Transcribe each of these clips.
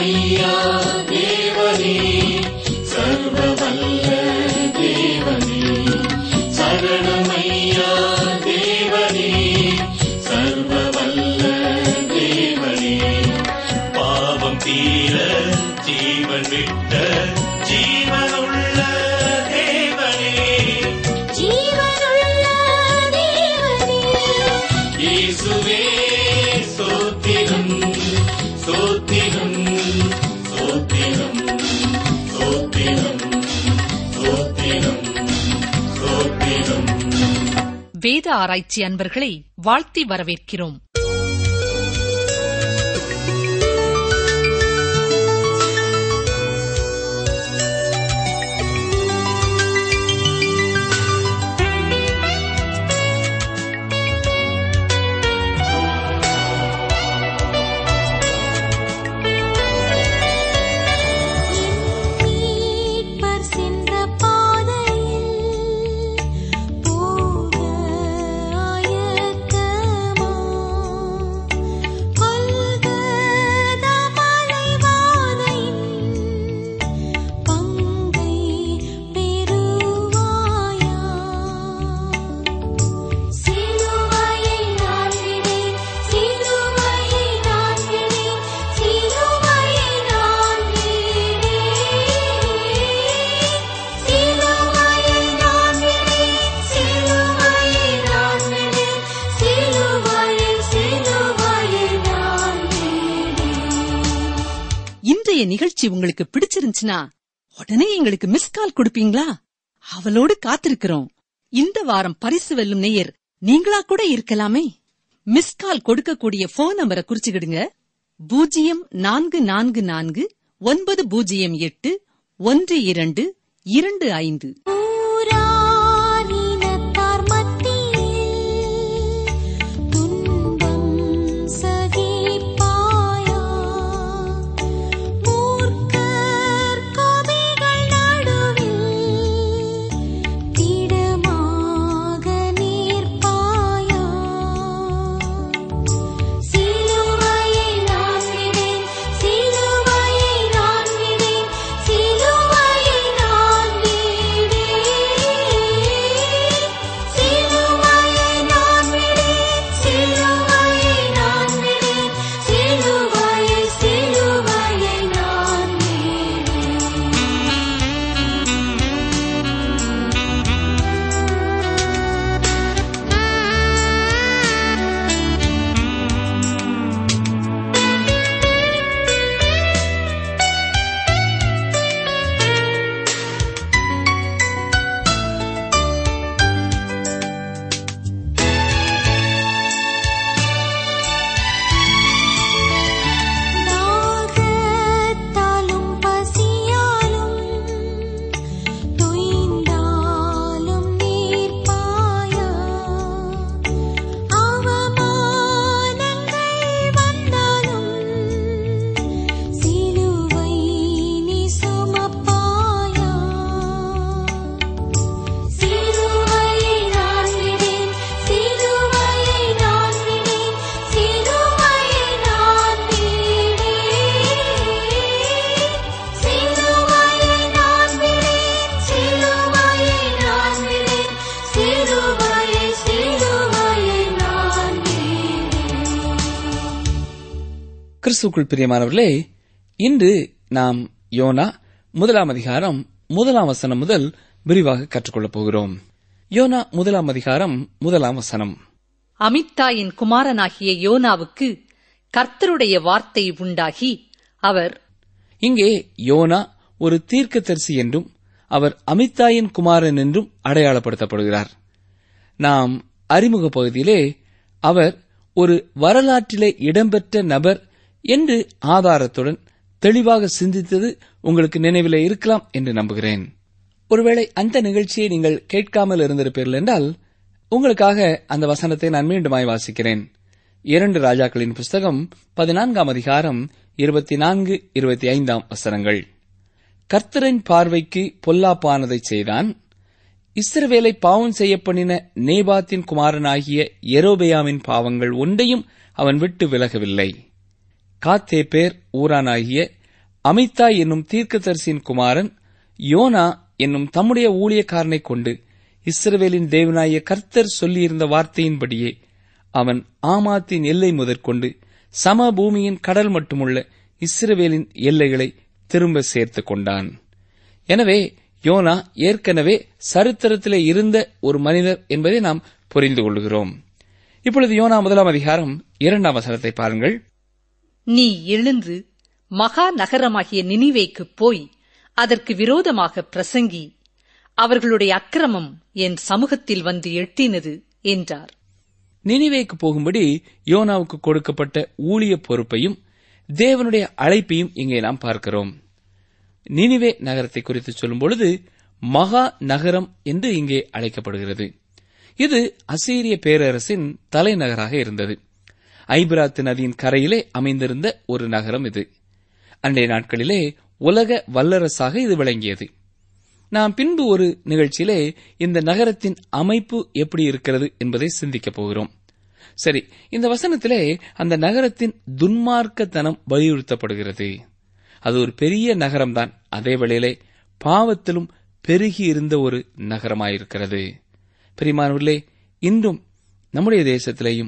சரணமையா தேவனே சர்வ வல்ல தேவனே சரணமையா தேவனே சர்வ வல்ல தேவனே பாவம் தீர ஜீவன் விட்ட ஜீவனுள்ள தேவனே ஜீவனுள்ள தேவனே இயேசுவே சோத்திரம் சோத்திரம் சோத்திரம் சோத்திரம் சோத்திரம் சோத்திரம் வேத ஆராய்ச்சி அன்பர்களை வாழ்த்தி வரவேற்கிறோம் மீட்பர் சென்ற பாதையில் போக ஆயத்தமா கொல்கதா மலைவாதையின் பங்கை பெறுவாயா சிலுவையை நான் விடேன் சிலுவையை நான் விடேன் சிலுவையை நான் விடேன் சிலுவையை நான் விடேன் சிலுவையை நான் விடேன் சிலுவையை சிலுவையை நான் விடேன் இன்றைய நிகழ்ச்சி உங்களுக்கு பிடிச்சிருந்துச்சுன்னா உடனே எங்களுக்கு மிஸ் கால் கொடுப்பீங்களா அவளோடு காத்திருக்கிறோம் இந்த வாரம் பரிசு வெல்லும் நேயர் நீங்களா கூட இருக்கலாமே மிஸ் கால் கொடுக்கக்கூடிய போன் நம்பரை குறிச்சுக்கிடுங்க பூஜ்ஜியம் நான்கு நான்கு நான்கு ஒன்பது பூஜ்ஜியம் எட்டு ஒன்று இரண்டு இரண்டு ஐந்து ஊரானினத்தார் மத்தியில் துன்பம் சகிப்பாயா மூர்க்கர் கவிகள் நடுவில் திடமாக நிற்பாயா சிலுவையை நான் விடேன் சிலுவையை நான் விடேன் சிலுவையை நான் விடேன் சிலுவையை நான் விடேன் சிலுவையை நான் விடேன் சிலுவையை சிலுவையை நான் தாகத்தாலும் பசியாலும் தொய்ந்தாலும் நீர்ப்பாயா அவமானங்கள் வந்தாலும் சிலுவை நீ சுமப்பாயா சிலுவையை நான் விடேன் சிலுவையை நான் விடேன் சிலுவையை நான் விடேன் சிலுவையை நான் விடேன் சிலுவையை நான் விடேன் சிலுவையை சிலுவையை நான் விடேன் கிறிஸ்துக்குள் பிரியமானவர்களே இன்று நாம் யோனா முதலாம் அதிகாரம் முதலாம் வசனம் முதல் விரிவாக கற்றுக்கொள்ளப் போகிறோம் யோனா முதலாம் அதிகாரம் முதலாம் வசனம் அமித்தாயின் குமாரனாகிய யோனாவுக்கு கர்த்தருடைய வார்த்தை உண்டாகி அவர் இங்கே யோனா ஒரு தீர்க்கதரிசி என்றும் அவர் அமித்தாயின் குமாரன் என்றும் அடையாளப்படுத்தப்படுகிறார் நாம் அறிமுக பகுதியிலே அவர் ஒரு வரலாற்றிலே இடம்பெற்ற நபர் என்று ஆதாரத்துடன் தெளிவாக சிந்தித்தது உங்களுக்கு நினைவிலே இருக்கலாம் என்று நம்புகிறேன் ஒருவேளை அந்த நிகழ்ச்சியை நீங்கள் கேட்காமல் இருந்திருப்பீர்கள் என்றால் உங்களுக்காக அந்த வசனத்தை நான் மீண்டுமாய் வாசிக்கிறேன் இரண்டு ராஜாக்களின் புஸ்தகம் பதினான்காம் அதிகாரம் இருபத்தி நான்கு இருபத்தி ஐந்தாம் வசனங்கள் கர்த்தரின் பார்வைக்கு பொல்லாப்பானதைச் செய்தான் இஸ்ரவேலை பாவம் செய்யப்பண்ணின நேபாத்தின் குமாரனாகிய எரோபெயாமின் பாவங்கள் ஒன்றையும் அவன் விட்டு விலகவில்லை காத்தேபேர் ஊரானாகிய அமித்தா என்னும் தீர்க்கதரிசியின் குமாரன் யோனா என்னும் தம்முடைய ஊழியக்காரனை கொண்டு இஸ்ரவேலின் தேவனாய கர்த்தர் சொல்லியிருந்த வார்த்தையின்படியே அவன் ஆமாத்தின் எல்லை முதற்கொண்டு சமபூமியின் கடல் மட்டுமுள்ள இஸ்ரவேலின் எல்லைகளை திரும்ப சேர்த்துக் கொண்டான் எனவே யோனா ஏற்கனவே சரித்திரத்திலே இருந்த ஒரு மனிதர் என்பதை நாம் புரிந்து கொள்கிறோம் இப்பொழுது யோனா முதலாம் அதிகாரம் இரண்டாம் வசனத்தை பாருங்கள் நீ எழுந்து மகா நகரமாகிய நினிவேக்குப் போய் அதற்கு விரோதமாக பிரசங்கி அவர்களுடைய அக்கிரமம் என் சமூகத்தில் வந்து எட்டினது என்றார் நினிவேக்கு போகும்படி யோனாவுக்கு கொடுக்கப்பட்ட ஊழிய பொறுப்பையும் தேவனுடைய அழைப்பையும் இங்கே நாம் பார்க்கிறோம் நினிவே நகரத்தை குறித்து சொல்லும் பொழுது மகா நகரம் என்று இங்கே அழைக்கப்படுகிறது இது அசீரிய பேரரசின் தலைநகராக இருந்தது ஐபிராத்து நதியின் கரையிலே அமைந்திருந்த ஒரு நகரம் இது அன்றைய நாட்களிலே உலக வல்லரசாக இது விளங்கியது நாம் பின்பு ஒரு நிகழ்ச்சியிலே இந்த நகரத்தின் அமைப்பு எப்படி இருக்கிறது என்பதை சிந்திக்கப் போகிறோம் சரி இந்த வசனத்திலே அந்த நகரத்தின் துன்மார்க்கத்தனம் வலியுறுத்தப்படுகிறது அது ஒரு பெரிய நகரம்தான் அதே வேளையிலே பாவத்திலும் பெருகி இருந்த ஒரு நகரமாயிருக்கிறது பெரியமானவர்களே இன்றும் நம்முடைய தேசத்திலேயும்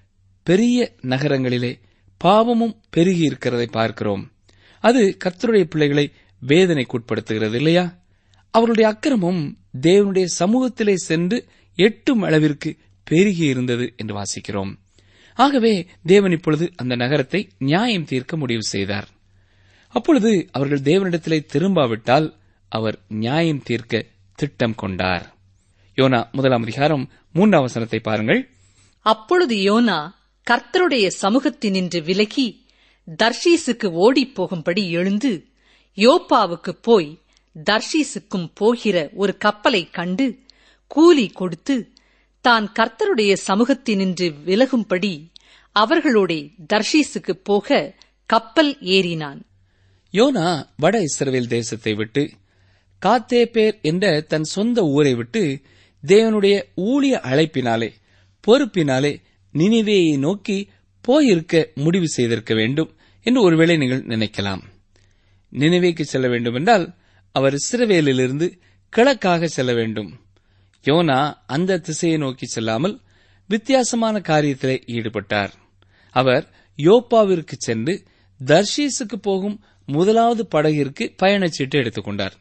பெரிய நகரங்களிலே பாவமும் பெருகி இருக்கிறதை பார்க்கிறோம் அது கர்த்தருடைய பிள்ளைகளை வேதனைக்குட்படுத்துகிறது இல்லையா அவருடைய அக்கிரமம் தேவனுடைய சமூகத்திலே சென்று எட்டும் அளவிற்கு பெருகி இருந்தது என்று வாசிக்கிறோம் ஆகவே தேவன் இப்பொழுது அந்த நகரத்தை நியாயம் தீர்க்க முடிவு செய்தார் அப்பொழுது அவர்கள் தேவனிடத்திலே திரும்பாவிட்டால் அவர் நியாயம் தீர்க்க திட்டம் கொண்டார் யோனா முதலாம் அதிகாரம் மூன்றாம் வசனத்தை பாருங்கள் அப்பொழுது யோனா கர்த்தருடைய சமூகத்தினின்று விலகி தர்ஷீசுக்கு ஓடிப் போகும்படி எழுந்து யோப்பாவுக்கு போய் தர்ஷீசுக்கும் போகிற ஒரு கப்பலைக் கண்டு கூலி கொடுத்து தான் கர்த்தருடைய சமூகத்தினின்று விலகும்படி அவர்களோடே தர்ஷீசுக்கு போக கப்பல் ஏறினான் யோனா வட இஸ்ரவேல் தேசத்தை விட்டு காத்தேபேர் என்ற தன் சொந்த ஊரை விட்டு தேவனுடைய ஊழிய அழைப்பினாலே பொறுப்பினாலே நினிவேயை நோக்கி போயிருக்க முடிவு செய்திருக்க வேண்டும் என்று ஒருவேளை நீங்கள் நினைக்கலாம் நினைவேக்கு செல்ல வேண்டும் என்றால் அவர் இஸ்ரவேலிலிருந்து கிழக்காக செல்ல வேண்டும் யோனா அந்த திசையை நோக்கி செல்லாமல் வித்தியாசமான காரியத்திலே ஈடுபட்டார் அவர் யோப்பாவிற்கு சென்று தர்ஷீஸுக்கு போகும் முதலாவது படகிற்கு பயணச்சீட்டு எடுத்துக்கொண்டார்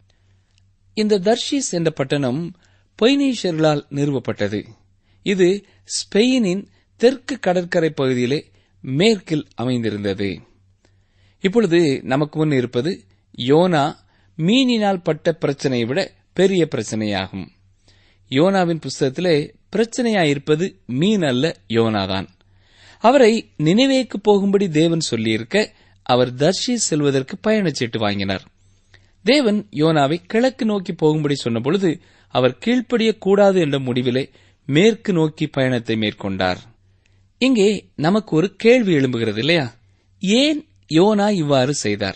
இந்த தர்ஷீஸ் என்ற பட்டணம் பொய்னீஷர்களால் நிறுவப்பட்டது இது ஸ்பெயினின் தெற்கு கடற்கரை பகுதியிலே மேற்கில் அமைந்திருந்தது இப்பொழுது நமக்கு முன் இருப்பது யோனா மீனினால் பட்ட பிரச்சனையை விட பெரிய பிரச்சனையாகும் யோனாவின் புஸ்தகத்திலே பிரச்சனையாயிருப்பது மீன் அல்ல யோனாதான் அவரை நினைவேக்கு போகும்படி தேவன் சொல்லியிருக்க அவர் தர்ஷி செல்வதற்கு பயணச்சீட்டு வாங்கினார் தேவன் யோனாவை கிழக்கு நோக்கி போகும்படி சொன்னபொழுது அவர் கீழ்ப்படியக் கூடாது என்ற முடிவிலே மேற்கு நோக்கி பயணத்தை மேற்கொண்டார் இங்கே நமக்கு ஒரு கேள்வி எழும்புகிறது இல்லையா ஏன் யோனா இவ்வாறு செய்தார்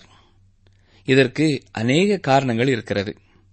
இதற்கு அநேக காரணங்கள் இருக்கிறது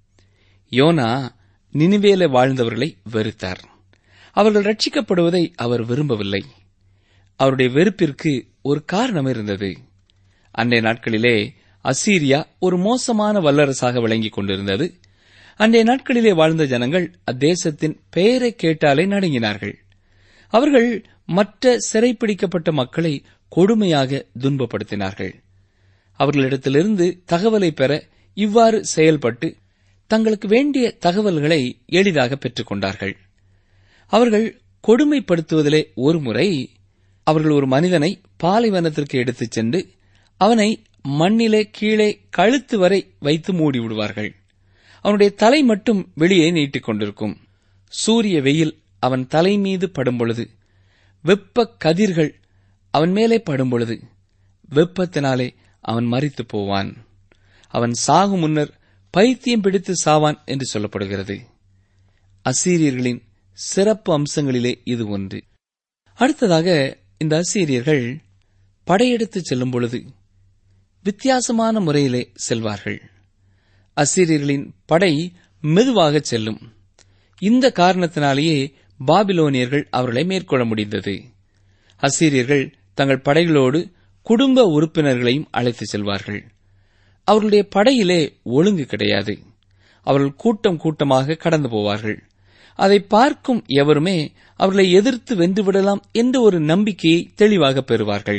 யோனா நினிவேல வாழ்ந்தவர்களை வெறுத்தார் அவர்கள் ரட்சிக்கப்படுவதை அவர் விரும்பவில்லை அவருடைய வெறுப்பிற்கு ஒரு காரணம் இருந்தது அன்றைய நாட்களிலே அசீரியா ஒரு மோசமான வல்லரசாக விளங்கிக் கொண்டிருந்தது அன்றைய நாட்களிலே வாழ்ந்த ஜனங்கள் அத்தேசத்தின் பெயரை கேட்டாலே நடுங்கினார்கள் அவர்கள் மற்ற சிறைப்பிடிக்கப்பட்ட மக்களை கொடுமையாக துன்பப்படுத்தினார்கள் அவர்களிடத்திலிருந்து தகவலை பெற இவ்வாறு செயல்பட்டு தங்களுக்கு வேண்டிய தகவல்களை எளிதாக பெற்றுக் கொண்டார்கள் அவர்கள் கொடுமைப்படுத்துவதிலே ஒருமுறை அவர்கள் ஒரு மனிதனை பாலைவனத்திற்கு எடுத்துச் சென்று அவனை மண்ணிலே கீழே கழுத்து வரை வைத்து மூடி விடுவார்கள் அவனுடைய தலை மட்டும் வெளியே நீட்டிக் கொண்டிருக்கும் சூரிய வெயில் அவன் தலை மீது படும்பொழுது வெப்ப கதிர்கள் அவன் மேலே படும்பொழுது வெப்பத்தினாலே அவன் மறித்து போவான் அவன் சாகும் முன்னர் பைத்தியம் பிடித்து சாவான் என்று சொல்லப்படுகிறது அசீரியர்களின் சிறப்பு அம்சங்களிலே இது ஒன்று அடுத்ததாக இந்த அசீரியர்கள் படையெடுத்து செல்லும் பொழுது வித்தியாசமான முறையிலே செல்வார்கள் அசீரியர்களின் படை மெதுவாக செல்லும் இந்த காரணத்தினாலேயே பாபிலோனியர்கள் அவர்களை மேற்கொள்ள முடிந்தது அசீரியர்கள் தங்கள் படைகளோடு குடும்ப உறுப்பினர்களையும் அழைத்து செல்வார்கள் அவர்களுடைய படையிலே ஒழுங்கு கிடையாது அவர்கள் கூட்டம் கூட்டமாக கடந்து போவார்கள் அதை பார்க்கும் எவருமே அவர்களை எதிர்த்து வென்றுவிடலாம் என்ற ஒரு நம்பிக்கையை தெளிவாக பெறுவார்கள்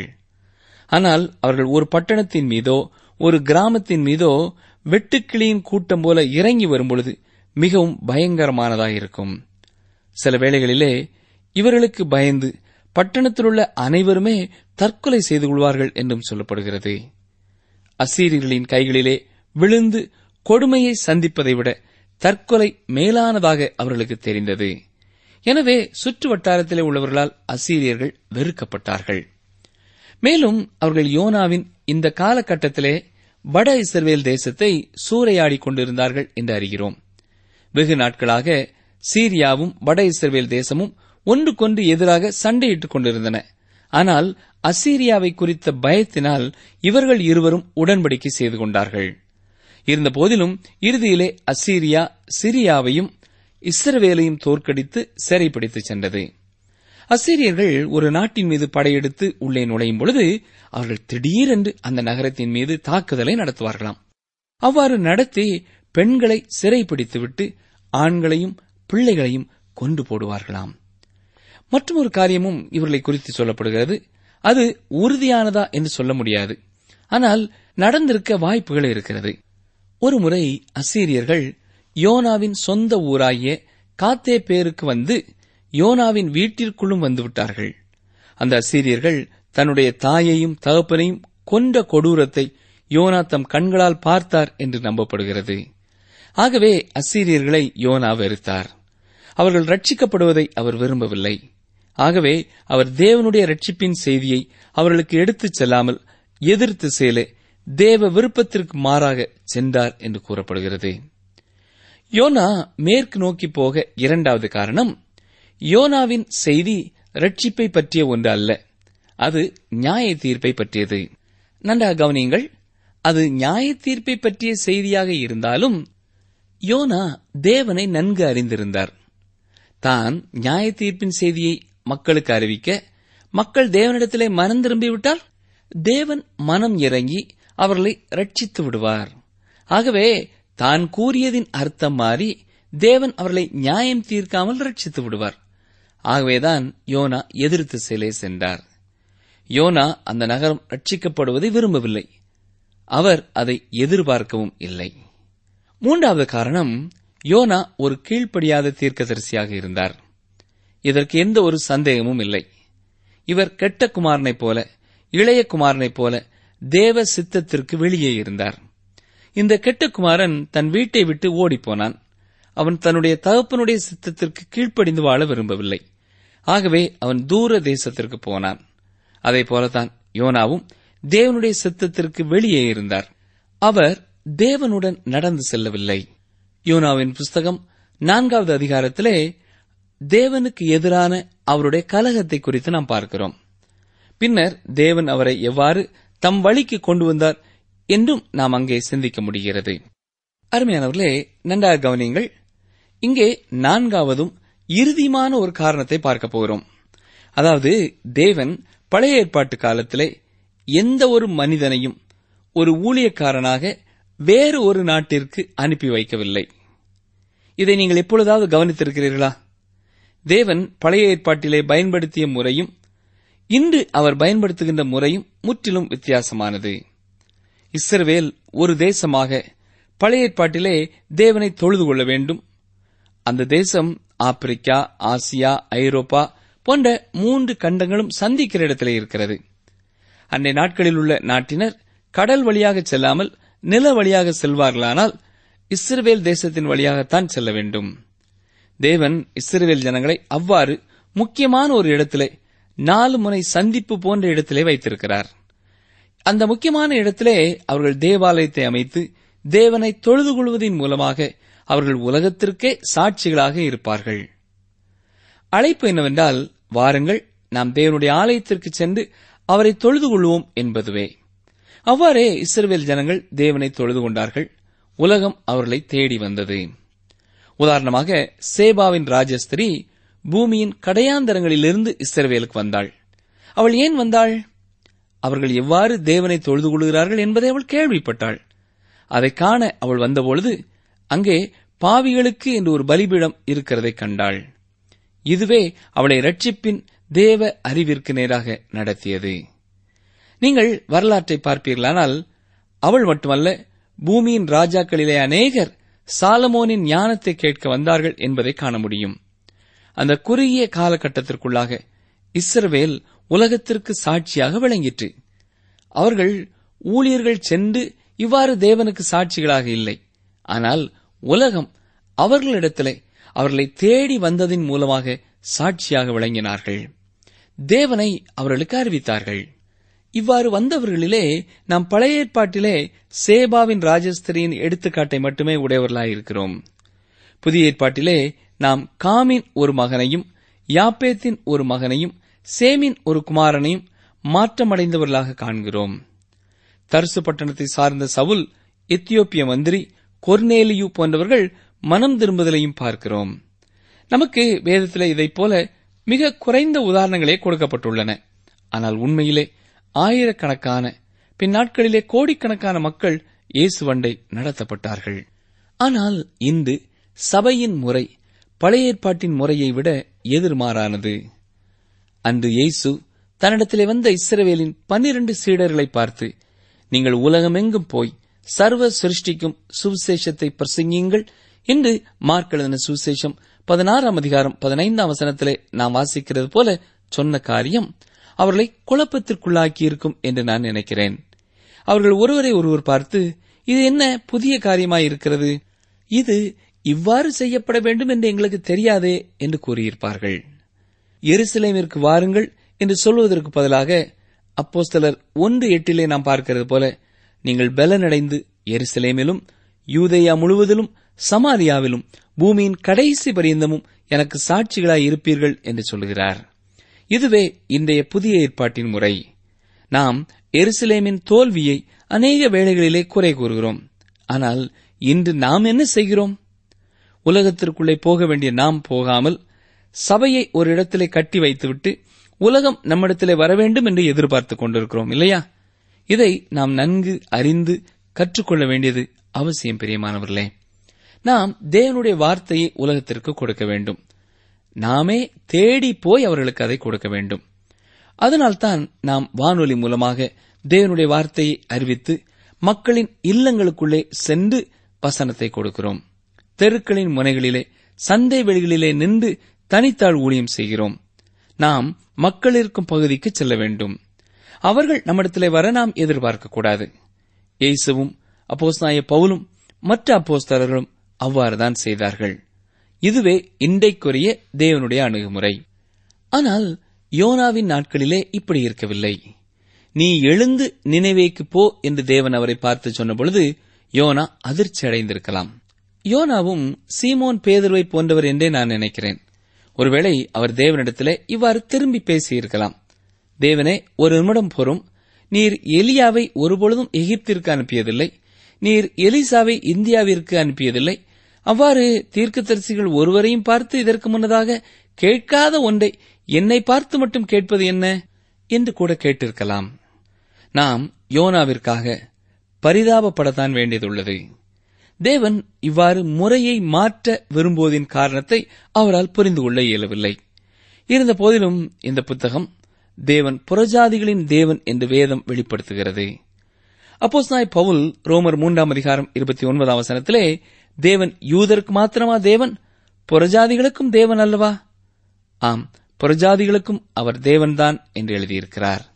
ஆனால் அவர்கள் ஒரு பட்டணத்தின் மீதோ ஒரு கிராமத்தின் மீதோ வெட்டுக்கிளியின் கூட்டம் போல இறங்கி வரும்பொழுது மிகவும் பயங்கரமானதாயிருக்கும் சில வேளைகளிலே இவர்களுக்கு பயந்து பட்டணத்தில் உள்ள அனைவருமே தற்கொலை செய்து கொள்வார்கள் என்றும் சொல்லப்படுகிறது அசீரியர்களின் கைகளிலே விழுந்து கொடுமையை சந்திப்பதை விட தற்கொலை மேலானதாக அவர்களுக்கு தெரிந்தது எனவே சுற்று வட்டாரத்திலே உள்ளவர்களால் அசீரியர்கள் வெறுக்கப்பட்டார்கள் மேலும் அவர்கள் யோனாவின் இந்த காலகட்டத்திலே வட இஸ்ரவேல் தேசத்தை சூறையாடி கொண்டிருந்தார்கள் என்று அறிகிறோம் வெகு நாட்களாக சீரியாவும் வட இஸ்ரவேல் தேசமும் ஒன்றுக்கொன்று எதிராக சண்டையிட்டுக் கொண்டிருந்தன ஆனால் அசீரியாவை குறித்த பயத்தினால் இவர்கள் இருவரும் உடன்படிக்கை செய்து கொண்டார்கள் இருந்த போதிலும் இறுதியிலே அசீரியா சிரியாவையும் இஸ்ரவேலையும் தோற்கடித்து சிறைப்பிடித்து சென்றது அசீரியர்கள் ஒரு நாட்டின் மீது படையெடுத்து உள்ளே நுழையும் பொழுது அவர்கள் திடீரென்று அந்த நகரத்தின் மீது தாக்குதலை நடத்துவார்களாம் அவ்வாறு நடத்தி பெண்களை சிறைப்பிடித்துவிட்டு ஆண்களையும் பிள்ளைகளையும் கொண்டு போடுவார்களாம் மற்றொரு காரியமும் இவர்களை குறித்து சொல்லப்படுகிறது அது உறுதியானதா என்று சொல்ல முடியாது ஆனால் நடந்திருக்க வாய்ப்புகள் இருக்கிறது ஒருமுறை அசீரியர்கள் யோனாவின் சொந்த ஊராகிய காத்தே பேருக்கு வந்து யோனாவின் வீட்டிற்குள்ளும் வந்துவிட்டார்கள் அந்த அசீரியர்கள் தன்னுடைய தாயையும் தகப்பனையும் கொன்ற கொடூரத்தை யோனா தம் கண்களால் பார்த்தார் என்று நம்பப்படுகிறது ஆகவே அசீரியர்களை யோனா வெறுத்தார் அவர்கள் ரட்சிக்கப்படுவதை அவர் விரும்பவில்லை ஆகவே அவர் தேவனுடைய ரட்சிப்பின் செய்தியை அவர்களுக்கு எடுத்துச் செல்லாமல் எதிர்த்து சேலே தேவ விருப்பத்திற்கு மாறாக சென்றார் என்று கூறப்படுகிறது யோனா மேற்கு நோக்கி போக இரண்டாவது காரணம் யோனாவின் செய்தி ரட்சிப்பை பற்றிய ஒன்று அல்ல அது நியாய தீர்ப்பை பற்றியது நன்றாக கவனியுங்கள் அது நியாய தீர்ப்பை பற்றிய செய்தியாக இருந்தாலும் யோனா தேவனை நன்கு அறிந்திருந்தார் தான் நியாய தீர்ப்பின் செய்தியை மக்களுக்கு அறிவிக்க மக்கள் தேவனிடத்திலே மனம் திரும்பிவிட்டால் தேவன் மனம் இறங்கி அவர்களை ரட்சித்து விடுவார் ஆகவே தான் கூறியதின் அர்த்தம் மாறி தேவன் அவர்களை நியாயம் தீர்க்காமல் ரட்சித்து விடுவார் ஆகவேதான் யோனா எதிர்த்து சிலை சென்றார் யோனா அந்த நகரம் ரட்சிக்கப்படுவதை விரும்பவில்லை அவர் அதை எதிர்பார்க்கவும் இல்லை மூன்றாவது காரணம் யோனா ஒரு கீழ்ப்படியாத தீர்க்கதரிசியாக இருந்தார் இதற்கு எந்த ஒரு சந்தேகமும் இல்லை இவர் கெட்ட குமாரனைப் போல இளைய குமாரனைப் போல தேவ சித்தத்திற்கு வெளியே இருந்தார் இந்த கெட்ட குமாரன் தன் வீட்டை விட்டு ஓடிப்போனான் அவன் தன்னுடைய தகப்பனுடைய சித்தத்திற்கு கீழ்ப்படிந்து வாழ விரும்பவில்லை ஆகவே அவன் தூர தேசத்திற்கு போனான் அதே போலதான் யோனாவும் தேவனுடைய சித்தத்திற்கு வெளியே இருந்தார் அவர் தேவனுடன் நடந்து செல்லவில்லை யோனாவின் புஸ்தகம் நான்காவது அதிகாரத்திலே தேவனுக்கு எதிரான அவருடைய கலகத்தை குறித்து நாம் பார்க்கிறோம் பின்னர் தேவன் அவரை எவ்வாறு தம் வழிக்கு கொண்டு வந்தார் என்றும் நாம் அங்கே சிந்திக்க முடிகிறது அருமையானவர்களே நன்றாக கவனியுங்கள் இங்கே நான்காவதும் இறுதியுமான ஒரு காரணத்தை பார்க்க போகிறோம் அதாவது தேவன் பழைய ஏற்பாட்டு காலத்திலே எந்த ஒரு மனிதனையும் ஒரு ஊழியக்காரனாக வேறு ஒரு நாட்டிற்கு அனுப்பி வைக்கவில்லை இதை நீங்கள் எப்பொழுதாவது கவனித்திருக்கிறீர்களா தேவன் பழைய ஏற்பாட்டிலே பயன்படுத்திய முறையும் இன்று அவர் பயன்படுத்துகின்ற முறையும் முற்றிலும் வித்தியாசமானது இஸ்ரவேல் ஒரு தேசமாக பழைய ஏற்பாட்டிலே தேவனை தொழுது கொள்ள வேண்டும் அந்த தேசம் ஆப்பிரிக்கா ஆசியா ஐரோப்பா போன்ற மூன்று கண்டங்களும் சந்திக்கிற இடத்திலே இருக்கிறது அன்றைய நாட்களில் உள்ள நாட்டினர் கடல் வழியாக செல்லாமல் நில வழியாக செல்வார்களானால் இஸ்ரவேல் தேசத்தின் வழியாகத்தான் செல்ல வேண்டும் தேவன் இஸ்ரவேல் ஜனங்களை அவ்வாறு முக்கியமான ஒரு இடத்திலே நாலு முனை சந்திப்பு போன்ற இடத்திலே வைத்திருக்கிறார் அந்த முக்கியமான இடத்திலே அவர்கள் தேவாலயத்தை அமைத்து தேவனை தொழுது கொள்வதன் மூலமாக அவர்கள் உலகத்திற்கே சாட்சிகளாக இருப்பார்கள் அழைப்பு என்னவென்றால் வாருங்கள் நாம் தேவனுடைய ஆலயத்திற்கு சென்று அவரை தொழுது கொள்வோம் என்பதுவே அவ்வாறே இஸ்ரவேல் ஜனங்கள் தேவனை தொழுது கொண்டார்கள் உலகம் அவர்களை தேடி வந்தது உதாரணமாக சேபாவின் ராஜஸ்திரி பூமியின் கடையாந்தரங்களிலிருந்து இஸ்ரவேலுக்கு வந்தாள் அவள் ஏன் வந்தாள் அவர்கள் எவ்வாறு தேவனை தொழுது கொள்கிறார்கள் என்பதை அவள் கேள்விப்பட்டாள் அதை காண அவள் வந்தபொழுது அங்கே பாவிகளுக்கு என்று ஒரு பலிபீடம் இருக்கிறதை கண்டாள் இதுவே அவளை ரட்சிப்பின் தேவ அறிவிற்கு நேராக நடத்தியது நீங்கள் வரலாற்றை பார்ப்பீர்களானால் அவள் மட்டுமல்ல பூமியின் ராஜாக்களிலே அநேகர் சாலமோனின் ஞானத்தை கேட்க வந்தார்கள் என்பதை காண முடியும் அந்த குறுகிய காலகட்டத்திற்குள்ளாக இஸ்ரவேல் உலகத்திற்கு சாட்சியாக விளங்கிற்று அவர்கள் ஊழியர்கள் சென்று இவ்வாறு தேவனுக்கு சாட்சிகளாக இல்லை ஆனால் உலகம் அவர்களிடத்திலே அவர்களை தேடி வந்ததின் மூலமாக சாட்சியாக விளங்கினார்கள் தேவனை அவர்களுக்கு அறிவித்தார்கள் இவ்வாறு வந்தவர்களிலே நாம் பழைய ஏற்பாட்டிலே சேபாவின் ராஜஸ்திரியின் எடுத்துக்காட்டை மட்டுமே உடையவர்களாயிருக்கிறோம் புதிய ஏற்பாட்டிலே நாம் காமின் ஒரு மகனையும் யாப்பேத்தின் ஒரு மகனையும் சேமின் ஒரு குமாரனையும் மாற்றமடைந்தவர்களாக காண்கிறோம் தர்சு பட்டணத்தை சார்ந்த சவுல் எத்தியோப்பிய மந்திரி கொர்னேலியு போன்றவர்கள் மனம் திரும்புதலையும் பார்க்கிறோம் நமக்கு வேதத்திலே இதைப் போல மிக குறைந்த உதாரணங்களே கொடுக்கப்பட்டுள்ளன ஆனால் உண்மையிலே ஆயிரக்கணக்கான பின் நாட்களிலே கோடிக்கணக்கான மக்கள் இயேசுவண்டை நடத்தப்பட்டார்கள் ஆனால் இன்று சபையின் முறை பழைய ஏற்பாட்டின் முறையை விட எதிர்மாறானது அன்று இயேசு தன்னிடத்திலே வந்த இஸ்ரவேலின் பன்னிரண்டு சீடர்களை பார்த்து நீங்கள் உலகமெங்கும் போய் சர்வ சிருஷ்டிக்கும் சுவிசேஷத்தை பிரசங்கியுங்கள் என்று மார்க் எழுதின சுவிசேஷம் பதினாறாம் அதிகாரம் பதினைந்தாம் வசனத்திலே நாம் வாசிக்கிறது போல சொன்ன காரியம் அவர்களை குழப்பத்திற்குள்ளாக்கி இருக்கும் என்று நான் நினைக்கிறேன் அவர்கள் ஒருவரை ஒருவர் பார்த்து இது என்ன புதிய காரியமாயிருக்கிறது இது இவ்வாறு செய்யப்பட வேண்டும் என்று எங்களுக்கு தெரியாதே என்று கூறியிருப்பார்கள் எருசலேமிற்கு வாருங்கள் என்று சொல்வதற்கு பதிலாக அப்போஸ்தலர் ஒன்று எட்டிலே நாம் பார்க்கிறது போல நீங்கள் பலனடைந்து எருசலேமிலும் யூதேயா முழுவதிலும் சமாரியாவிலும் பூமியின் கடைசி பரியந்தமும் எனக்கு சாட்சிகளாய் இருப்பீர்கள் என்று சொல்கிறார் இதுவே இன்றைய புதிய ஏற்பாட்டின் முறை நாம் எருசலேமின் தோல்வியை அநேக வேளைகளிலே குறை கூறுகிறோம் ஆனால் இன்று நாம் என்ன செய்கிறோம் உலகத்திற்குள்ளே போக வேண்டிய நாம் போகாமல் சபையை ஒரு இடத்திலே கட்டி வைத்துவிட்டு உலகம் நம்மிடத்திலே வர வேண்டும் என்று எதிர்பார்த்துக் கொண்டிருக்கிறோம் இல்லையா இதை நாம் நன்கு அறிந்து கற்றுக்கொள்ள வேண்டியது அவசியம் பிரியமானவர்களே நாம் தேவனுடைய வார்த்தையை உலகத்திற்கு கொடுக்க வேண்டும் நாமே தேடி போய் அவர்களுக்கு அதை கொடுக்க வேண்டும் அதனால்தான் நாம் வானொலி மூலமாக தேவனுடைய வார்த்தையை அறிவித்து மக்களின் இல்லங்களுக்குள்ளே சென்று வசனத்தை கொடுக்கிறோம் தெருக்களின் முனைகளிலே சந்தை வெளிகளிலே நின்று தனித்தாள் ஊழியம் செய்கிறோம் நாம் மக்கள் இருக்கும் பகுதிக்கு செல்ல வேண்டும் அவர்கள் நம்மிடத்திலே வர நாம் எதிர்பார்க்க கூடாது இயேசுவும் அப்போஸ்தாய பவுலும் மற்ற அப்போஸ்தலர்களும் அவ்வாறுதான் செய்தார்கள் இதுவே இன்றைக்குரிய தேவனுடைய அணுகுமுறை ஆனால் யோனாவின் நாட்களிலே இப்படி இருக்கவில்லை நீ எழுந்து நினைவேக்கு போ என்று தேவன் அவரை பார்த்து சொன்னபொழுது யோனா அதிர்ச்சி அடைந்திருக்கலாம் யோனாவும் சீமோன் பேதுருவை போன்றவர் என்றே நான் நினைக்கிறேன் ஒருவேளை அவர் தேவனிடத்திலே இவ்வாறு திரும்பி பேசியிருக்கலாம் தேவனே ஒரு நிமிடம் பொறும் நீர் எலியாவை ஒருபொழுதும் எகிப்திற்கு அனுப்பியதில்லை நீர் எலிசாவை இந்தியாவிற்கு அனுப்பியதில்லை அவ்வாறு தீர்க்கதரிசிகள் ஒருவரையும் பார்த்து இதற்கு முன்னதாக கேட்காத ஒன்றை என்னை பார்த்து மட்டும் கேட்பது என்ன என்று கூட கேட்டிருக்கலாம் நாம் யோனாவிற்காக பரிதாபப்படத்தான் வேண்டியதுள்ளது தேவன் இவ்வாறு முறையை மாற்ற விரும்புவதின் காரணத்தை அவரால் புரிந்து கொள்ள இயலவில்லை இருந்த போதிலும் இந்த புத்தகம் தேவன் புறஜாதிகளின் தேவன் என்று வேதம் வெளிப்படுத்துகிறது அப்போஸ்தாய் பவுல் ரோமர் மூன்றாம் அதிகாரம் இருபத்தி ஒன்பதாம் வசனத்திலே தேவன் யூதருக்கு மாத்திரமா தேவன் புறஜாதிகளுக்கும் தேவன் அல்லவா ஆம் புறஜாதிகளுக்கும் அவர் தேவன்தான் என்று எழுதியிருக்கிறார்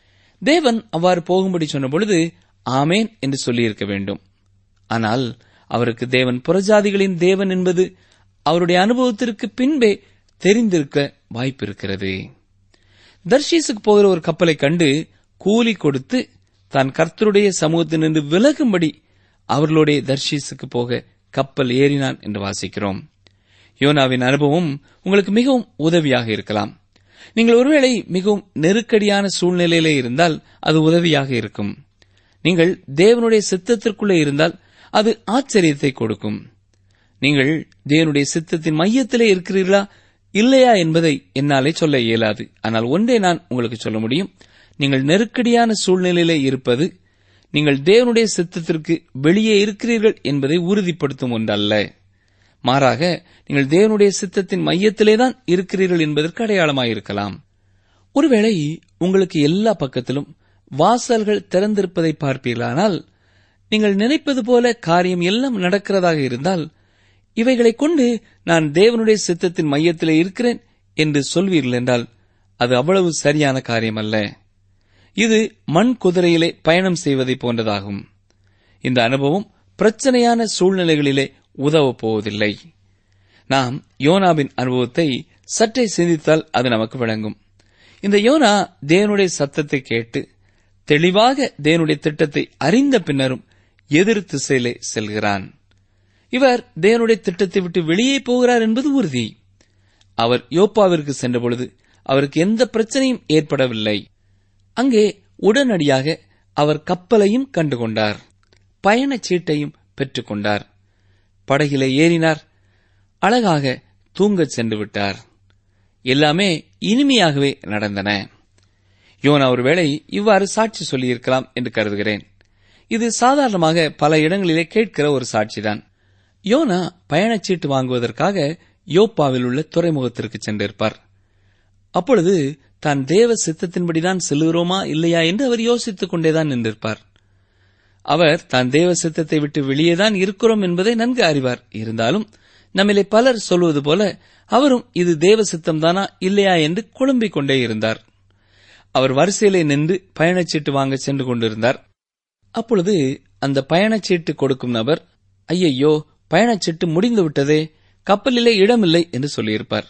தேவன் அவ்வாறு போகும்படி சொன்ன பொழுது ஆமேன் என்று சொல்லியிருக்க வேண்டும் ஆனால் அவருக்கு தேவன் புறஜாதிகளின் தேவன் என்பது அவருடைய அனுபவத்திற்கு பின்பே தெரிந்திருக்க வாய்ப்பிருக்கிறது தர்ஷீஸுக்கு போகிற ஒரு கப்பலை கண்டு கூலி கொடுத்து தான் கர்த்தருடைய சமூகத்தினின்று விலகும்படி அவர்களுடைய தர்ஷீஸுக்கு போக கப்பல் ஏறினான் என்று வாசிக்கிறோம் யோனாவின் அனுபவம் உங்களுக்கு மிகவும் உதவியாக இருக்கலாம் நீங்கள் ஒருவேளை மிகவும் நெருக்கடியான சூழ்நிலையிலே இருந்தால் அது உதவியாக இருக்கும் நீங்கள் தேவனுடைய சித்தத்திற்குள்ளே இருந்தால் அது ஆச்சரியத்தை கொடுக்கும் நீங்கள் தேவனுடைய சித்தத்தின் மையத்திலே இருக்கிறீர்களா இல்லையா என்பதை என்னாலே சொல்ல இயலாது ஆனால் ஒன்றே நான் உங்களுக்கு சொல்ல முடியும் நீங்கள் நெருக்கடியான சூழ்நிலையிலே இருப்பது நீங்கள் தேவனுடைய சித்தத்திற்கு வெளியே இருக்கிறீர்கள் என்பதை உறுதிப்படுத்தும் ஒன்றல்ல மாறாக நீங்கள் தேவனுடைய சித்தத்தின் மையத்திலேதான் இருக்கிறீர்கள் என்பதற்கு அடையாளமாயிருக்கலாம் ஒருவேளை உங்களுக்கு எல்லா பக்கத்திலும் வாசல்கள் திறந்திருப்பதை பார்ப்பீர்களானால் நீங்கள் நினைப்பது போல காரியம் எல்லாம் நடக்கிறதாக இருந்தால் இவைகளைக் கொண்டு நான் தேவனுடைய சித்தத்தின் மையத்திலே இருக்கிறேன் என்று சொல்வீர்கள் என்றால் அது அவ்வளவு சரியான காரியம் அல்ல இது மண் குதிரையிலே பயணம் செய்வதை போன்றதாகும் இந்த அனுபவம் பிரச்சனையான சூழ்நிலைகளிலே உதவப் போவதில்லை நாம் யோனாவின் அனுபவத்தை சற்றே சிந்தித்தால் அது நமக்கு விளங்கும் இந்த யோனா தேவனுடைய சத்தத்தை கேட்டு தெளிவாக தேவனுடைய திட்டத்தை அறிந்த பின்னரும் எதிர் திசையிலே செல்கிறான் இவர் தேவனுடைய திட்டத்தை விட்டு வெளியே போகிறார் என்பது உறுதி அவர் யோப்பாவிற்கு சென்றபொழுது அவருக்கு எந்த பிரச்சனையும் ஏற்படவில்லை அங்கே உடனடியாக அவர் கப்பலையும் கண்டுகொண்டார் பயணச் சீட்டையும் பெற்றுக்கொண்டார் படகிலே ஏறினார் அழகாக தூங்கச் சென்று விட்டார் எல்லாமே இனிமையாகவே நடந்தன யோனா ஒருவேளை இவ்வாறு சாட்சி சொல்லியிருக்கலாம் என்று கருதுகிறேன் இது சாதாரணமாக பல இடங்களிலே கேட்கிற ஒரு சாட்சிதான் யோனா பயணச்சீட்டு வாங்குவதற்காக யோப்பாவில் உள்ள துறைமுகத்திற்கு சென்றிருப்பார் அப்பொழுது தான் தேவ சித்தத்தின்படிதான் செல்லுகிறோமா இல்லையா என்று அவர் யோசித்துக் கொண்டேதான் நின்றிருப்பார் அவர் தான் தேவ சித்தத்தை விட்டு வெளியேதான் இருக்கிறோம் என்பதை நன்கு அறிவார் இருந்தாலும் நம்மிலே பலர் சொல்வது போல அவரும் இது தேவ சித்தம்தானா இல்லையா என்று குழம்பிக் கொண்டே இருந்தார் அவர் வரிசையிலே நின்று பயணச்சீட்டு வாங்க சென்று கொண்டிருந்தார் அப்பொழுது அந்த பயணச்சீட்டு கொடுக்கும் நபர் ஐயையோ பயணச்சீட்டு முடிந்து விட்டதே கப்பலிலே இடமில்லை என்று சொல்லியிருப்பார்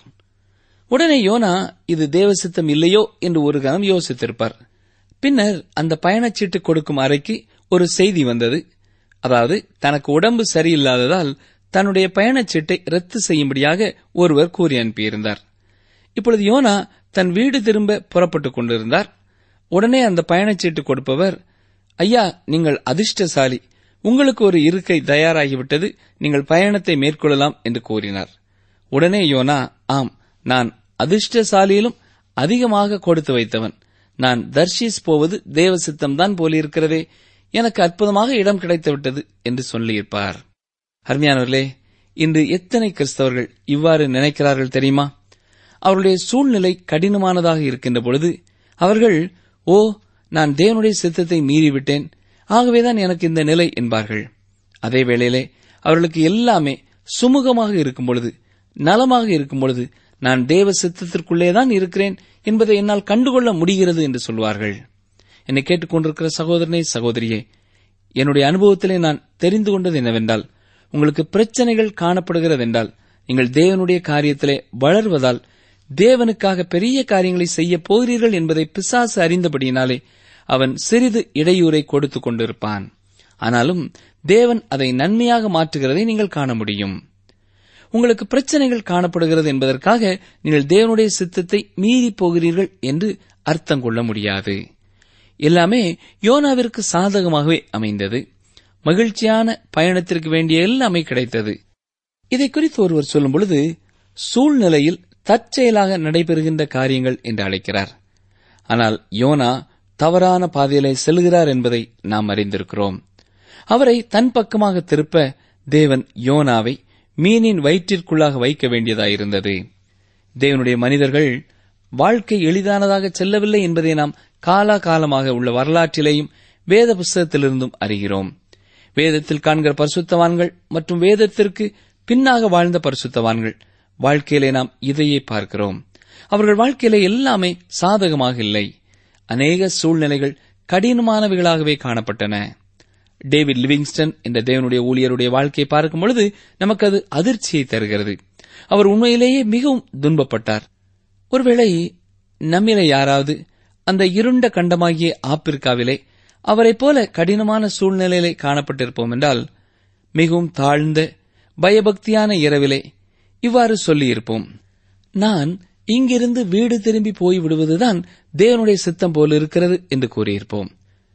உடனே யோனா இது தேவசித்தம் இல்லையோ என்று ஒரு கணம் யோசித்திருப்பார் பின்னர் அந்த பயணச்சீட்டு கொடுக்கும் அறைக்கு ஒரு செய்தி வந்தது அதாவது தனக்கு உடம்பு சரியில்லாததால் தன்னுடைய பயணச்சீட்டை ரத்து செய்யும்படியாக ஒருவர் கூறி அனுப்பியிருந்தார் இப்பொழுது யோனா தன் வீடு திரும்ப புறப்பட்டுக் கொண்டிருந்தார் உடனே அந்த பயணச்சீட்டு கொடுப்பவர் ஐயா நீங்கள் அதிர்ஷ்டசாலி உங்களுக்கு ஒரு இருக்கை தயாராகிவிட்டது நீங்கள் பயணத்தை மேற்கொள்ளலாம் என்று கூறினார் உடனே யோனா ஆம் நான் அதிர்ஷ்டசாலியிலும் அதிகமாக கொடுத்து வைத்தவன் நான் தர்ஷீஸ் போவது தேவ சித்தம்தான் போலிருக்கிறதே எனக்கு அற்புதமாக இடம் கிடைத்துவிட்டது என்று சொல்லியிருப்பார் அருமையானவர்களே இன்று எத்தனை கிறிஸ்தவர்கள் இவ்வாறு நினைக்கிறார்கள் தெரியுமா அவருடைய சூழ்நிலை கடினமானதாக இருக்கின்ற பொழுது அவர்கள் ஓ நான் தேவனுடைய சித்தத்தை மீறிவிட்டேன் ஆகவேதான் எனக்கு இந்த நிலை என்பார்கள் அதே வேளையிலே அவர்களுக்கு எல்லாமே சுமூகமாக இருக்கும் பொழுது நலமாக இருக்கும் பொழுது நான் தேவ சித்தத்திற்குள்ளேதான் இருக்கிறேன் என்பதை என்னால் கண்டுகொள்ள முடிகிறது என்று சொல்வார்கள் என்னை கேட்டுக்கொண்டிருக்கிற சகோதரனே சகோதரியே என்னுடைய அனுபவத்திலே நான் தெரிந்து கொண்டது என்னவென்றால் உங்களுக்கு பிரச்சனைகள் காணப்படுகிறது என்றால் நீங்கள் தேவனுடைய காரியத்திலே வளர்வதால் தேவனுக்காக பெரிய காரியங்களை செய்ய போகிறீர்கள் என்பதை பிசாசு அறிந்தபடியினாலே அவன் சிறிது இடையூறை கொடுத்துக் கொண்டிருப்பான் ஆனாலும் தேவன் அதை நன்மையாக மாற்றுகிறதை நீங்கள் காண முடியும் உங்களுக்கு பிரச்சனைகள் காணப்படுகிறது என்பதற்காக நீங்கள் தேவனுடைய சித்தத்தை மீறி போகிறீர்கள் என்று அர்த்தம் கொள்ள முடியாது எல்லாமே யோனாவிற்கு சாதகமாகவே அமைந்தது மகிழ்ச்சியான பயணத்திற்கு வேண்டிய எல்லாமே கிடைத்தது இதை குறித்து ஒருவர் சொல்லும் பொழுது சூழ்நிலையில் தற்செயலாக நடைபெறுகின்ற காரியங்கள் என்று அழைக்கிறார் ஆனால் யோனா தவறான பாதையிலே செல்கிறார் என்பதை நாம் அறிந்திருக்கிறோம் அவரை தன் பக்கமாக திருப்ப தேவன் யோனாவை மீனின் வயிற்றிற்குள்ளாக வைக்க வேண்டியதாயிருந்தது தேவனுடைய மனிதர்கள் வாழ்க்கை எளிதானதாக செல்லவில்லை என்பதை நாம் காலாகாலமாக உள்ள வரலாற்றிலேயும் வேத புஸ்தகத்திலிருந்தும் அறிகிறோம் வேதத்தில் காண்கிற பரிசுத்தவான்கள் மற்றும் வேதத்திற்கு பின்னாக வாழ்ந்த பரிசுத்தவான்கள் வாழ்க்கையிலே நாம் இதையே பார்க்கிறோம் அவர்கள் வாழ்க்கையிலே எல்லாமே சாதகமாக இல்லை அநேக சூழ்நிலைகள் கடினமானவைகளாகவே காணப்பட்டன டேவிட் லிவிங்ஸ்டன் என்ற தேவனுடைய ஊழியருடைய வாழ்க்கையை பார்க்கும் பொழுது நமக்கு அது அதிர்ச்சியை தருகிறது அவர் உண்மையிலேயே மிகவும் துன்பப்பட்டார் ஒருவேளை நம்மிலே யாராவது அந்த இருண்ட கண்டமாகிய ஆப்பிரிக்காவிலே அவரைப் போல கடினமான சூழ்நிலையிலே காணப்பட்டிருப்போம் என்றால் மிகவும் தாழ்ந்த பயபக்தியான இரவிலே இவ்வாறு சொல்லியிருப்போம் நான் இங்கிருந்து வீடு திரும்பி போய்விடுவதுதான் தேவனுடைய சித்தம் போல இருக்கிறது என்று கூறியிருப்போம்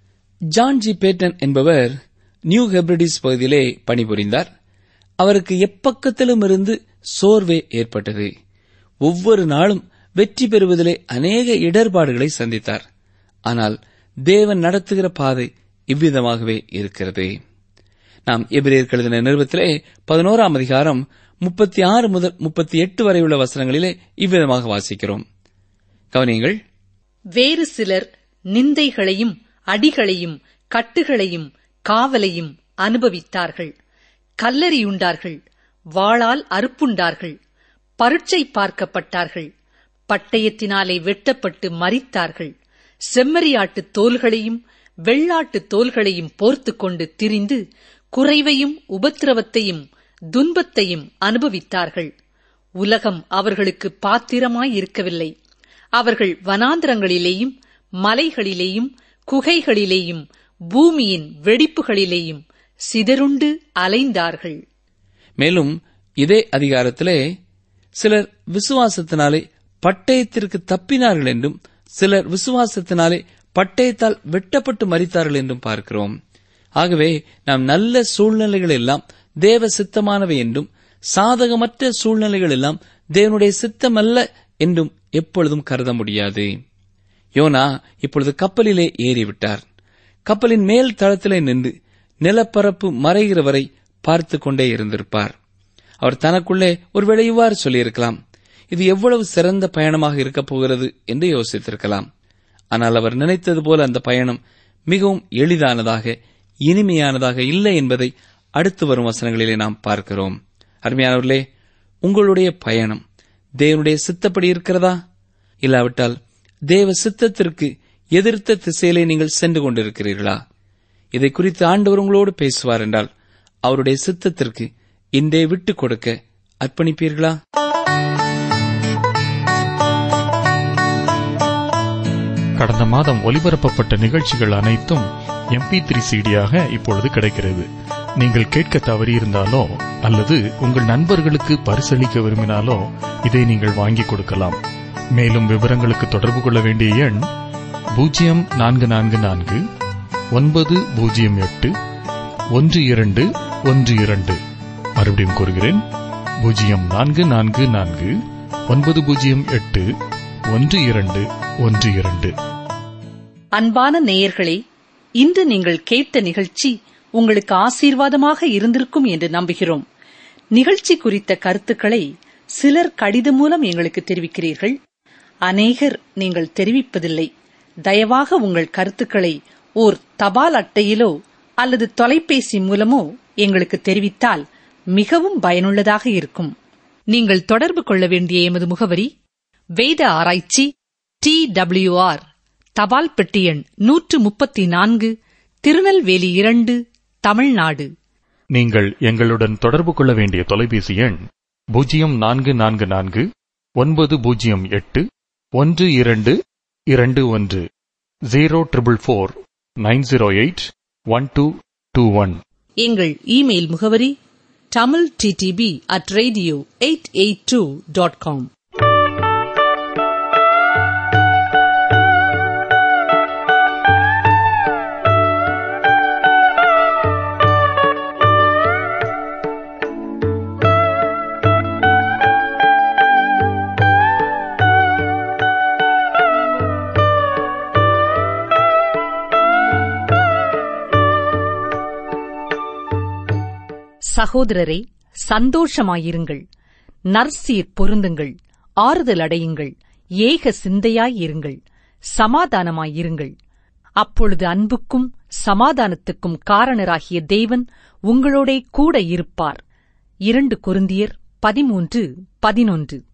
ஜான் ஜி பேட்டன் என்பவர் நியூ ஹெப்ரிடிஸ் பகுதியிலே பணிபுரிந்தார் அவருக்கு எப்பக்கத்திலும் இருந்து சோர்வே ஏற்பட்டது ஒவ்வொரு நாளும் வெற்றி பெறுவதிலே அநேக இடர்பாடுகளை சந்தித்தார் ஆனால் தேவன் நடத்துகிற பாதை இவ்விதமாகவே இருக்கிறது நாம் எபிரேயர் எழுதின நிறுவத்திலே பதினோராம் அதிகாரம் முப்பத்தி ஆறு முதல் முப்பத்தி எட்டு வரை உள்ள வசனங்களிலே இவ்விதமாக வாசிக்கிறோம் கவனியங்கள் வேறு சிலர் நிந்தைகளையும் அடிகளையும் கட்டுகளையும் காவலையும் அனுபவித்தார்கள் கல்லறியுண்டார்கள் வாளால் அறுப்புண்டார்கள் பரீட்சை பார்க்கப்பட்டார்கள் பட்டயத்தினாலே வெட்டப்பட்டு மரித்தார்கள் செம்மறியாட்டு தோள்களையும் வெள்ளாட்டு தோள்களையும் போர்த்துக் கொண்டு திரிந்து குறைவையும் உபத்திரவத்தையும் துன்பத்தையும் அனுபவித்தார்கள் உலகம் அவர்களுக்கு பாத்திரமாயிருக்கவில்லை அவர்கள் வனாந்திரங்களிலேயும் மலைகளிலேயும் குகைகளிலேயும் பூமியின் வெடிப்புகளிலேயும் சிதறுண்டு அலைந்தார்கள் மேலும் இதே அதிகாரத்திலே சிலர் விசுவாசத்தினாலே பட்டயத்திற்கு தப்பினார்கள் என்றும் சிலர் விசுவாசத்தினாலே பட்டயத்தால் வெட்டப்பட்டு மரித்தார்கள் என்றும் பார்க்கிறோம் ஆகவே நாம் நல்ல சூழ்நிலைகள் எல்லாம் தேவ சித்தமானவை என்றும் சாதகமற்ற சூழ்நிலைகள் எல்லாம் தேவனுடைய சித்தமல்ல என்றும் எப்பொழுதும் கருத முடியாது யோனா இப்பொழுது கப்பலிலே ஏறிவிட்டார் கப்பலின் மேல் தளத்திலே நின்று நிலப்பரப்பு மறைகிற வரை பார்த்து கொண்டே இருந்திருப்பார் அவர் தனக்குள்ளே ஒருவேளை இவ்வாறு சொல்லியிருக்கலாம் இது எவ்வளவு சிறந்த பயணமாக இருக்கப் போகிறது என்று யோசித்திருக்கலாம் ஆனால் அவர் நினைத்தது போல அந்த பயணம் மிகவும் எளிதானதாக இனிமையானதாக இல்லை என்பதை அடுத்து வரும் வசனங்களிலே நாம் பார்க்கிறோம் அருமையானவர்களே உங்களுடைய பயணம் தேவனுடைய சித்தப்படி இருக்கிறதா இல்லாவிட்டால் தேவ சித்தத்திற்கு எதிர்த்த திசையிலே நீங்கள் சென்று கொண்டிருக்கிறீர்களா இதை குறித்து ஆண்டவர் உங்களோடு பேசுவார் என்றால் அவருடைய சித்தத்திற்கு இன்றே விட்டுக் கொடுக்க அர்ப்பணிப்பீர்களா கடந்த மாதம் ஒலிபரப்பப்பட்ட நிகழ்ச்சிகள் அனைத்தும் எம்பி த்ரீ சிடியாக இப்பொழுது கிடைக்கிறது நீங்கள் கேட்க தவறியிருந்தாலோ அல்லது உங்கள் நண்பர்களுக்கு பரிசளிக்க விரும்பினாலோ இதை நீங்கள் வாங்கிக் கொடுக்கலாம் மேலும் விவரங்களுக்கு தொடர்பு கொள்ள வேண்டிய எண் பூஜ்ஜியம் நான்கு நான்கு நான்கு ஒன்பது பூஜ்ஜியம் எட்டு ஒன்று இரண்டு ஒன்று இரண்டு மறுபடியும் கூறுகிறேன் பூஜ்ஜியம் நான்கு நான்கு நான்கு ஒன்பது பூஜ்ஜியம் எட்டு ஒன்று இரண்டு ஒன்று இரண்டு அன்பான நேயர்களே இன்று நீங்கள் கேட்ட நிகழ்ச்சி உங்களுக்கு ஆசீர்வாதமாக இருந்திருக்கும் என்று நம்புகிறோம் நிகழ்ச்சி குறித்த கருத்துக்களை சிலர் கடிதம் மூலம் எங்களுக்கு தெரிவிக்கிறீர்கள் அநேகர் நீங்கள் தெரிவிப்பதில்லை தயவாக உங்கள் கருத்துக்களை ஓர் தபால் அட்டையிலோ அல்லது தொலைபேசி மூலமோ எங்களுக்கு தெரிவித்தால் மிகவும் பயனுள்ளதாக இருக்கும் நீங்கள் தொடர்பு கொள்ள வேண்டிய எமது முகவரி வேத ஆராய்ச்சி டி டபிள்யூஆர் தபால் பெட்டி எண் நூற்று முப்பத்தி நான்கு திருநெல்வேலி இரண்டு தமிழ்நாடு நீங்கள் எங்களுடன் தொடர்பு கொள்ள வேண்டிய தொலைபேசி எண் பூஜ்ஜியம் நான்கு நான்கு நான்கு ஒன்பது பூஜ்ஜியம் எட்டு ஒன்று இரண்டு இரண்டு ஒன்று zero triple four nine zero eight one two two one எங்கள் இமெயில் முகவரி Tamil TTB at radio eight eight two dot com சகோதரரே சந்தோஷமாயிருங்கள் நற்சீர் பொருந்துங்கள் ஆறுதல் அடையுங்கள் ஏக சிந்தையாயிருங்கள் சமாதானமாயிருங்கள் அப்பொழுது அன்புக்கும் சமாதானத்துக்கும் காரணராகிய தேவன் உங்களோடே கூட இருப்பார் இரண்டு கொருந்தியர் பதிமூன்று பதினொன்று